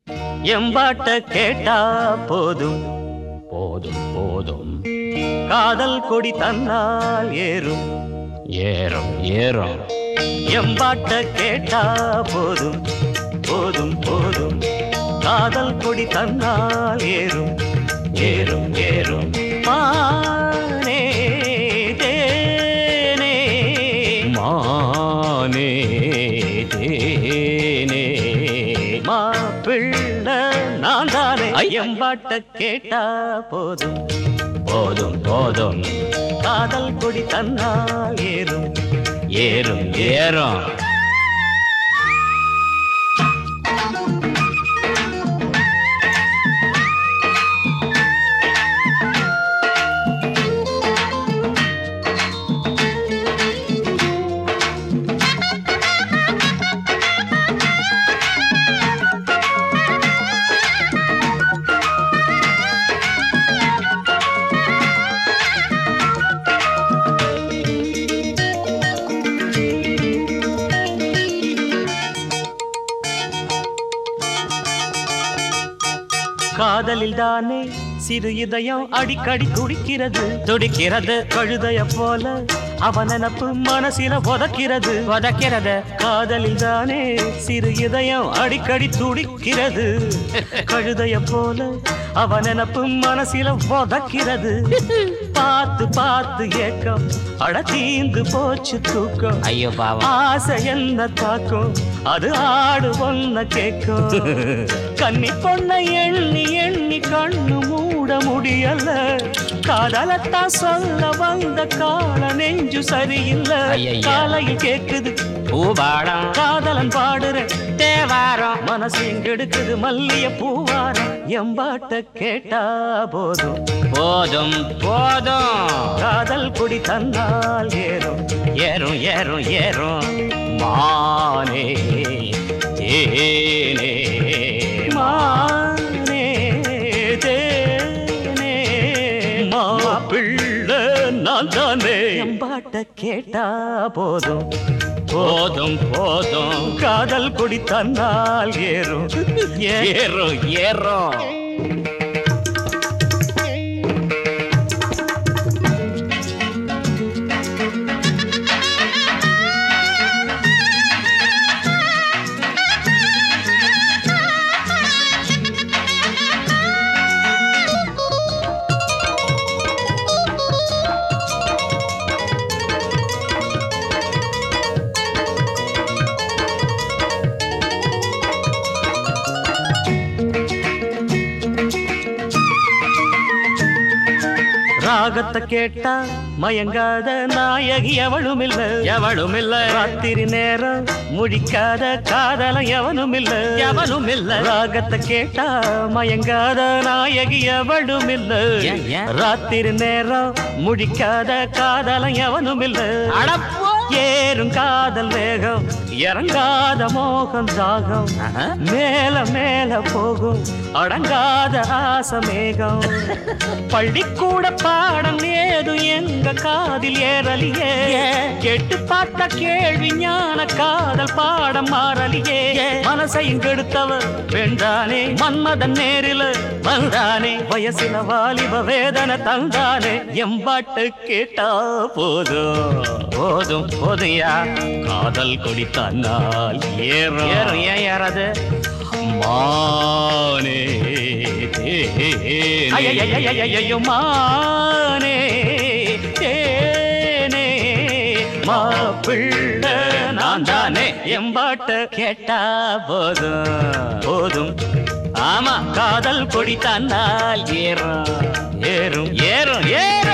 எம்பாட்ட கேட்டா போதும் போதும் போதும் காதல் கொடி தன்னால் ஏறும் ஏறும் ஏறும் எம்பாட்ட கேட்டா போதும் போதும் போதும் காதல் கொடி தன்னால் ஏறும் ஏறும் ஏறும் மானே தேனே மானே தேனே மாப்பிள்ளை நான் தானே ஐ. எம்பாட்ட கேட்டா போதும் போதும் போதும் காதல் கொடி தன்னால் ஏறும் ஏறும் ஏறும் காதலில் தானே சிறு இதயம் அடிக்கடி துடிக்கிறது துடிக்கிறது கழுதைய போல அவன் நினப்பு மனசில உதக்கிறது உதக்கிறது காதலில் தானே சிறு இதயம் அடிக்கடி துடிக்கிறது கழுதைய போல அவன் நினப்பு மனசில உதக்கிறது பார்த்து பார்த்து ஏக்கம் அட தீந்து போச்சு தூக்கம் ஐயோ பாவம் ஆசை என்ன தாக்கும் அது ஆடு ஒன்ன கேக்கும் கன்னி பொண்ணை எண்ணி எண்ணி கண்ணு மூட முடியல காதலத்தான் சொல்ல வந்த கால நெஞ்சு சரியில்லை ஐயைய. காலையில் கேக்குது பூபாடம் காதலன் பாடுற தேவாரம் மனசு எங்கெடுக்குது மல்லிய பூவாரம் எம்பாட்ட கேட்டா போதும் போதும் போதும் காதல் கொடி தன்னால் ஏறும் ஏறும் ஏறும் ஏறும் மானே தேனே மானே தேனே மாப்பிள்ளை நான் தானே எம்பாட்ட கேட்டா போதும் போதும் போதும் காதல் கொடி தன்னால் ஏறும் ஏ- ஏறும் ஏறும் ராகத்தை கேட்டா மயங்காத நாயகி எவளும் இல்ல எவளும் இல்ல ராத்திரி நேரம் முழிக்காத காதலம் எவனும் இல்ல எவனும் இல்ல ராகத்தை கேட்டா மயங்காத நாயகி எவளும் இல்ல ஏன், ஏன்? ராத்திரி நேரம் முழிக்காத காதலம் எவனும் இல்ல அடப்போ ஏறும் காதல் வேகம் இறங்காத மோகம் தாகம் ஆஹா. மேல மேல போகும் அடங்காத ஆசமேகம் பள்ளிக்கூட பாடம் ஏது எங்க காதில் ஏறலியே கேட்டு பார்த்த கேள்வி ஞான காதல் பாடம் மாறலியே மனசையும் கெடுத்தவ வென்றானே மன்மதன் நேரில வந்தானே வயசில வாலிப வேதனை தந்தானே எம்பாட்டு கேட்டா போதும் போதும் போதும்யா காதல் கொடி தன்னால் ஏறும் ஏறும் ஏன் ஏறாது மானே ஐயையையையையோ மானே தேனே மாப்பிள்ளை நான் தானே எம்பாட்ட கேட்டா போதும் போதும் ஆமா காதல் கொடி தன்னால் ஏறும் ஏறும் ஏறும் ஏறும்